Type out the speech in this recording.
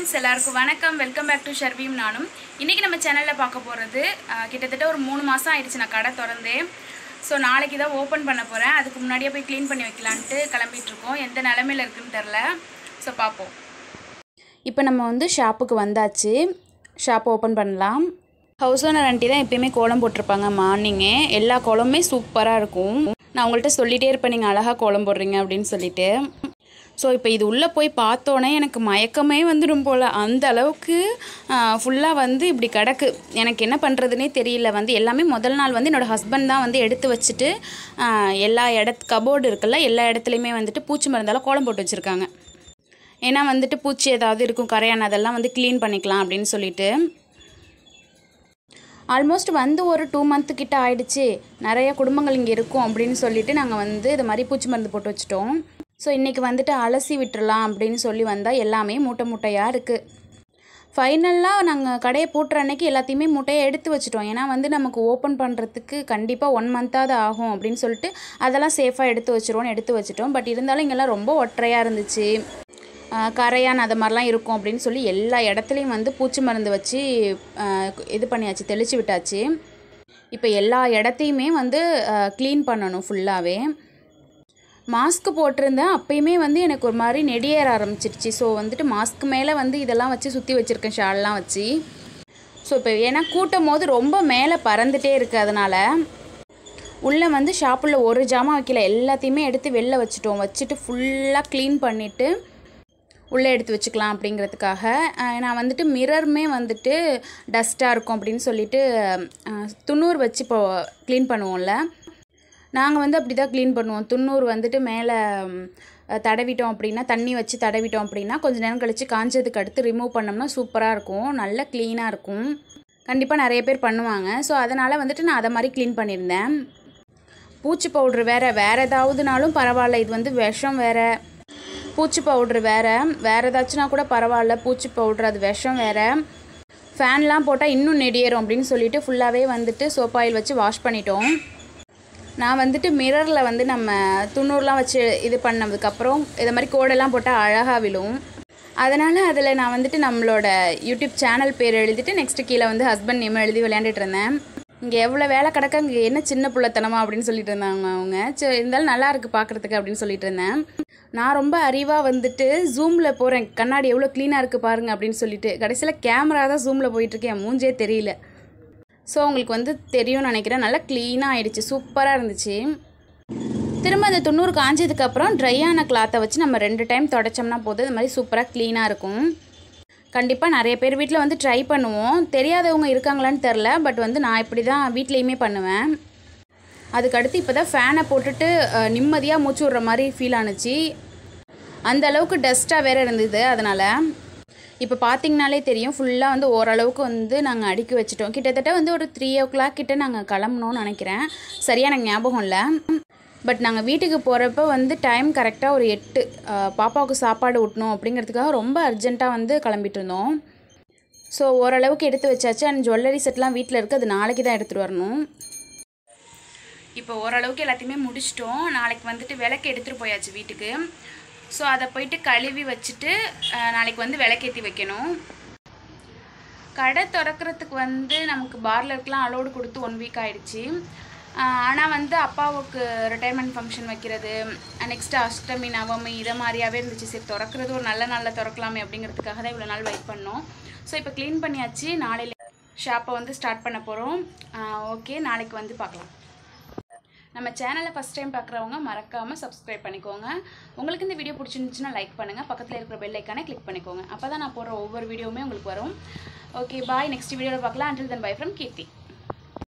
friends எல்லாருக்கும் வணக்கம் welcome back to ஷர்வீம் நானும் இன்றைக்கி நம்ம சேனலில் பார்க்க போகிறது கிட்டத்தட்ட ஒரு மூணு மாதம் ஆயிடுச்சு நான் கடை திறந்தேன் ஸோ நாளைக்கு தான் ஓப்பன் பண்ண போகிறேன் அதுக்கு முன்னாடியே போய் க்ளீன் பண்ணி வைக்கலான்ட்டு கிளம்பிட்டு இருக்கோம் எந்த நிலமையில இருக்குன்னு தெரில ஸோ பார்ப்போம் இப்போ நம்ம வந்து ஷாப்புக்கு வந்தாச்சு ஷாப் ஓப்பன் பண்ணலாம் ஹவுஸ் ஓனர் ஆண்டி தான் எப்பயுமே கோலம் போட்டிருப்பாங்க மார்னிங்கே எல்லா கோலமுமே சூப்பராக இருக்கும் நான் உங்கள்கிட்ட சொல்லிகிட்டே இருப்பேன் நீங்கள் அழகாக கோலம் போடுறீங்க அப்படின்னு சொல்லிட்டு ஸோ இப்போ இது உள்ளே போய் பார்த்தோன்னே எனக்கு மயக்கமே வந்துடும் போல் அந்த அளவுக்கு ஃபுல்லாக வந்து இப்படி கிடக்கு எனக்கு என்ன பண்ணுறதுனே தெரியல வந்து எல்லாமே முதல் நாள் வந்து என்னோடய ஹஸ்பண்ட் தான் வந்து எடுத்து வச்சுட்டு ஆ, எல்லா இடத்து கபோர்டு இருக்குல்ல எல்லா இடத்துலையுமே வந்துட்டு பூச்சி மருந்தால கோலம் போட்டு வச்சுருக்காங்க ஏன்னா வந்துட்டு பூச்சி ஏதாவது இருக்கும் கரையான அதெல்லாம் வந்து க்ளீன் பண்ணிக்கலாம் அப்படின்னு சொல்லிட்டு ஆல்மோஸ்ட் வந்து ஒரு டூ மந்த்து கிட்ட ஆயிடுச்சு நிறைய குடும்பங்கள் இங்கே இருக்கும் அப்படின்னு சொல்லிட்டு நாங்கள் வந்து இது மாதிரி பூச்சி மருந்து போட்டு வச்சிட்டோம் ஸோ இன்றைக்கி வந்துட்டு அலசி விட்டுறலாம் அப்படின்னு சொல்லி வந்தால் எல்லாமே மூட்டை மூட்டையாக இருக்குது ஃபைனலாக நாங்கள் கடையை பூட்டுற அன்னைக்கு எல்லாத்தையுமே மூட்டையை எடுத்து வச்சிட்டோம் ஏன்னா வந்து நமக்கு ஓப்பன் பண்ணுறதுக்கு கண்டிப்பாக ஒன் மந்த்தாவது ஆகும் அப்படின்னு சொல்லிட்டு அதெல்லாம் சேஃபாக எடுத்து வச்சிருவோம்னு எடுத்து வச்சிட்டோம் பட் இருந்தாலும் இங்கெல்லாம் ரொம்ப ஒற்றையாக இருந்துச்சு ஆஹ் கரையான் அது மாதிரிலாம் இருக்கும் அப்படின்னு சொல்லி எல்லா இடத்துலையும் வந்து பூச்சி மருந்து வச்சு ஆஹ் இது பண்ணியாச்சு தெளித்து விட்டாச்சு இப்போ எல்லா இடத்தையுமே வந்து க்ளீன் பண்ணணும் ஃபுல்லாகவே மாஸ்க் போட்டிருந்தேன் அப்பயுமே வந்து எனக்கு ஒரு மாதிரி நெடியேற ஆரம்பிச்சிருச்சு ஸோ வந்துட்டு மாஸ்க் மேலே வந்து இதெல்லாம் வச்சு சுற்றி வச்சுருக்கேன் ஷால்லாம் வச்சு ஸோ இப்போ ஏன்னா கூட்டும் போது ரொம்ப மேலே பறந்துட்டே இருக்குது அதனால் உள்ளே வந்து ஷாப்பில் ஒரு ஜாமான் வைக்கல எல்லாத்தையுமே எடுத்து வெளில வச்சுட்டோம் வச்சுட்டு ஃபுல்லாக க்ளீன் பண்ணிவிட்டு உள்ளே எடுத்து வச்சுக்கலாம் அப்படிங்கிறதுக்காக அஹ் நான் வந்துட்டு மிரருமே வந்துட்டு டஸ்ட்டாக இருக்கும் அப்படின்னு சொல்லிட்டு அஹ், துண்ணூறு வச்சு இப்போ க்ளீன் பண்ணுவோம்ல நாங்கள் வந்து அப்படி தான் க்ளீன் பண்ணுவோம் துண்ணூறு வந்துட்டு மேலே ம், அஹ், தடவிட்டோம் அப்படின்னா தண்ணி வச்சு தடவிட்டோம் அப்படின்னா கொஞ்சம் நேரம் கழித்து காஞ்சதுக்கு அடுத்து ரிமூவ் பண்ணோம்னா சூப்பராக இருக்கும் நல்ல க்ளீனாக இருக்கும் கண்டிப்பாக நிறைய பேர் பண்ணுவாங்க ஸோ அதனால் வந்துட்டு நான் அதை மாதிரி க்ளீன் பண்ணியிருந்தேன் பூச்சி பவுட்ரு வேறு வேறு ஏதாவதுனாலும் பரவாயில்ல இது வந்து விஷம் வேறு பூச்சி பவுட்ரு வேறு வேறு ஏதாச்சும்னா கூட பரவாயில்ல பூச்சி பவுட்ரு அது விஷம் வேறு ஃபேன்லாம் போட்டால் இன்னும் நெடியேறும் அப்படின்னு சொல்லிட்டு ஃபுல்லாகவே வந்துட்டு சோப் ஆயில் வச்சு வாஷ் பண்ணிட்டோம் நான் வந்துட்டு மிரரில் வந்து நம்ம துண்ணூறுலாம் வச்சு இது பண்ணதுக்கப்புறம் இதை மாதிரி கோடெல்லாம் போட்டால் அழகாக விழும் அதனால் அதில் நான் வந்துட்டு நம்மளோட யூடியூப் சேனல் பேர் எழுதிட்டு நெக்ஸ்ட்டு கீழே வந்து ஹஸ்பண்ட் நேம் எழுதி விளையாண்டுட்டு இருந்தேன் இங்கே எவ்வளோ வேலை கிடக்க இங்கே என்ன சின்ன புள்ளத்தனமா அப்படின்னு சொல்லிட்டு இருந்தாங்க அவங்க சரி இருந்தாலும் நல்லா இருக்குது பார்க்குறதுக்கு அப்படின்னு சொல்லிட்டு இருந்தேன் நான் ரொம்ப அறிவாக வந்துட்டு ஜூமில் போகிறேன் கண்ணாடி எவ்வளோ க்ளீனாக இருக்குது பாருங்க அப்படின்னு சொல்லிட்டு கடைசியில் கேமரா தான் ஜூமில் போயிட்டுருக்கேன் மூஞ்சே தெரியல ஸோ உங்களுக்கு வந்து தெரியும்னு நினைக்கிறேன் நல்லா க்ளீனாக ஆயிடுச்சு சூப்பராக இருந்துச்சு திரும்ப அந்த தொண்ணூறு காஞ்சதுக்கப்புறம் ட்ரையான கிளாத்தை வச்சு நம்ம ரெண்டு டைம் தொடச்சோம்னா போதும் இது மாதிரி சூப்பராக க்ளீனாக இருக்கும் கண்டிப்பாக நிறைய பேர் வீட்டில் வந்து ட்ரை பண்ணுவோம் தெரியாதவங்க இருக்காங்களான்னு தெரில பட் வந்து நான் இப்படி தான் வீட்லேயுமே பண்ணுவேன் அதுக்கடுத்து இப்போ தான் ஃபேனை போட்டுட்டு நிம்மதியாக மூச்சு விட்ற மாதிரி ஃபீல் ஆனுச்சு அந்த அளவுக்கு டஸ்ட்டாக வேறு இருந்தது அதனால் இப்போ பார்த்தீங்கனாலே தெரியும் ஃபுல்லாக வந்து ஓரளவுக்கு வந்து நாங்கள் அடுக்கி வச்சிட்டோம் கிட்டத்தட்ட வந்து ஒரு த்ரீ ஓ கிளாக் கிட்ட நாங்கள் கிளம்பணும்னு நினைக்கிறேன் சரியாக எனக்கு ஞாபகம் இல்லை பட் நாங்கள் வீட்டுக்கு போகிறப்ப வந்து டைம் கரெக்டாக ஒரு எட்டு அஹ், பாப்பாவுக்கு சாப்பாடு ஊட்டணும் அப்படிங்கிறதுக்காக ரொம்ப அர்ஜென்ட்டாக வந்து கிளம்பிட்டு இருந்தோம் ஸோ ஓரளவுக்கு எடுத்து வச்சாச்சு அண்ட் ஜுவல்லரி செட்லாம் வீட்டில் இருக்குது அது நாளைக்கு தான் எடுத்துகிட்டு வரணும் இப்போ ஓரளவுக்கு எல்லாத்தையுமே முடிச்சிட்டோம் நாளைக்கு வந்துட்டு விளக்கு எடுத்துகிட்டு போயாச்சு வீட்டுக்கு ஸோ அதை போயிட்டு கழுவி வச்சுட்டு அஹ், நாளைக்கு வந்து விளக்கேற்றி வைக்கணும் கடை திறக்கிறதுக்கு வந்து நமக்கு பார்லருக்குலாம் அலோடு கொடுத்து ஒன் வீக் ஆயிடுச்சு ஆனால் வந்து அப்பாவுக்கு ரிட்டையர்மெண்ட் ஃபங்க்ஷன் வைக்கிறது நெக்ஸ்ட்டு அஷ்டமி நவமி இதை மாதிரியாவே இருந்துச்சு சரி திறக்கிறது ஒரு நல்ல நாளில் திறக்கலாமே அப்படிங்கிறதுக்காக தான் இவ்வளோ நாள் வெயிட் பண்ணோம் ஸோ இப்போ க்ளீன் பண்ணியாச்சு நாளையில ஷாப்பை வந்து ஸ்டார்ட் பண்ண போகிறோம் ஓகே நாளைக்கு வந்து பார்க்கலாம் நம்ம சேனலை ஃபஸ்ட் டைம் பார்க்குறவங்க மறக்காமல் சப்ஸ்கிரைப் பண்ணிக்கோங்க உங்களுக்கு இந்த வீடியோ பிடிச்சிருந்துச்சுன்னா லைக் பண்ணுங்கள் பக்கத்தில் இருக்கிற பெல் ஐக்கானை கிளிக் பண்ணிக்கோங்க அப்போ தான் நான் போடுற ஒவ்வொரு வீடியோவுமே உங்களுக்கு வரும் ஓகே பாய் நெக்ஸ்ட் வீடியோவில் பார்க்கலாம் until then bye from Keerthi